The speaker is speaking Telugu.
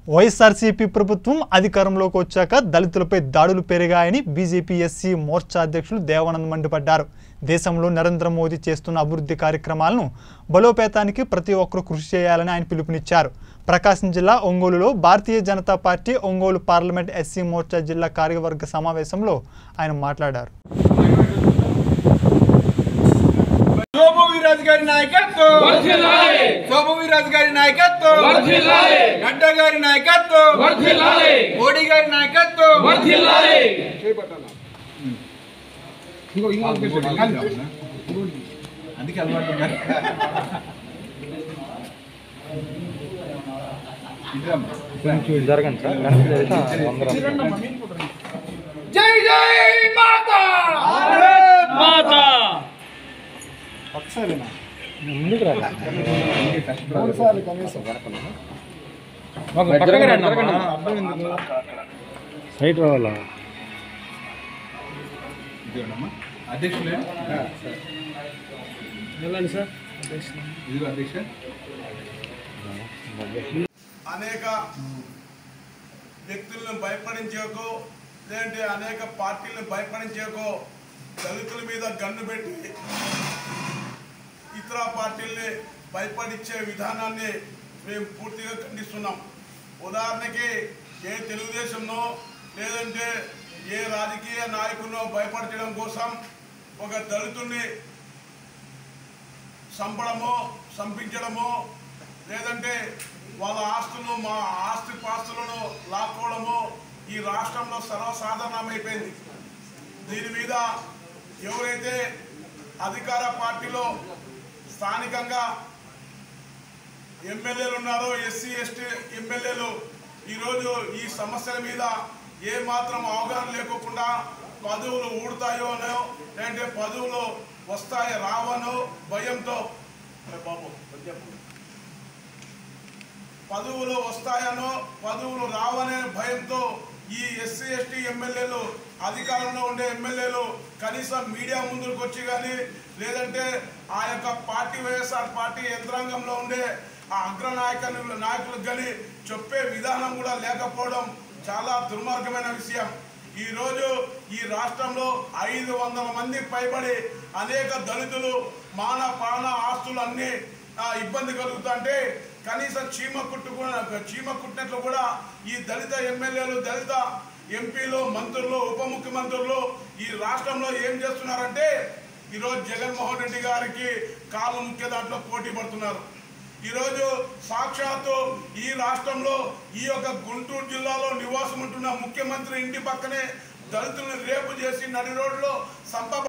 వైఎస్ఆర్సీపీ ప్రభుత్వం అధికారంలోకి వచ్చాక దళితులపై దాడులు పెరిగాయని బీజేపీ ఎస్సీ మోర్చా అధ్యక్షులు దేవానంద్ మండిపడ్డారు దేశంలో నరేంద్ర మోదీ చేస్తున్న అభివృద్ధి కార్యక్రమాలను బలోపేతానికి ప్రతి ఒక్కరూ కృషి చేయాలని ఆయన పిలుపునిచ్చారు ప్రకాశం జిల్లా ఒంగోలులో Bharatiya Janata party Ongole parliament SC Morcha జిల్లా కార్యవర్గ సమావేశంలో ఆయన మాట్లాడారు శోభు వీరాజు గారి నాయకత్వం వర్ధిల్లాలి శోభు వీరాజు గారి నాయకత్వం వర్ధిల్లాలి నడ్డా గారి నాయకత్వం వర్ధిల్లాలి మోడీ గారి నాయకత్వం వర్ధిల్లాలి అందుకే అలవాటు ఉన్నారు. జై జై మాతా మాతా సైట్ రావాలా ఇదేనమ్మా అధ్యక్షులే ఇదిగో అధ్యక్ష అనేక వ్యక్తులను భయపడించేకో లేదంటే అనేక పార్టీలను భయపడించేకో దళితుల మీద గన్ను పెట్టి ఇతర పార్టీల్ని భయపడించే విధానాన్ని మేము పూర్తిగా ఖండిస్తున్నాం ఉదాహరణకి ఏ తెలుగుదేశంలో లేదంటే ఏ రాజకీయ నాయకుల్లో భయపడటం కోసం ఒక దళితుడిని చంపడమో చంపించడమో లేదంటే వాళ్ళ ఆస్తులు మా ఆస్తి పాస్తులను లాక్కోవడమో ఈ రాష్ట్రంలో సర్వసాధారణమైపోయింది దీని మీద ఎవరైతే అధికార పార్టీలో స్థానికంగా ఎమ్మెల్యేలు ఉన్నారో ఎస్సీ ఎస్టీ ఎమ్మెల్యేలు ఈరోజు ఈ సమస్యల మీద ఏ మాత్రం అవగాహన లేకోకుండా పదవులు ఊడుతాయో అనో లేదంటే పదవులు వస్తాయి రావనో భయంతో ఏ బాబు కొంచెం. పదవులు వస్తాయనో పదవులు రావనే భయంతో ఈ ఎస్సీ ఎస్టీ ఎమ్మెల్యేలు అధికారంలో ఉండే ఎమ్మెల్యేలు కనీసం మీడియా ముందుకు వచ్చి కానీ లేదంటే ఆ యొక్క పార్టీ వైఎస్ఆర్ పార్టీ యంత్రాంగంలో ఉండే ఆ అగ్ర నాయకులు నాయకులకు కానీ చెప్పే విధానం కూడా లేకపోవడం చాలా దుర్మార్గమైన విషయం ఈరోజు ఈ రాష్ట్రంలో ఐదు వందల మంది పైబడి అనేక దళితులు మాన ప్రాణ ఆస్తులు అన్ని ఆ, ఇబ్బంది కలుగుతుంటే కనీసం చీమ కుట్టు కూడా చీమ కుట్టినట్లు కూడా ఈ దళిత ఎమ్మెల్యేలు దళిత ఎంపీలు మంత్రులు ఉప ముఖ్యమంత్రులు ఈ రాష్ట్రంలో ఏం చేస్తున్నారంటే ఈరోజు జగన్మోహన్ రెడ్డి గారికి కాలు ముఖ్య దాంట్లో పోటీ పడుతున్నారు ఈరోజు సాక్షాత్తు ఈ రాష్ట్రంలో ఈ యొక్క గుంటూరు జిల్లాలో నివాసం ఉంటున్న ముఖ్యమంత్రి ఇంటి పక్కనే దళితులను రేపు చేసి నడి రోడ్లో సంప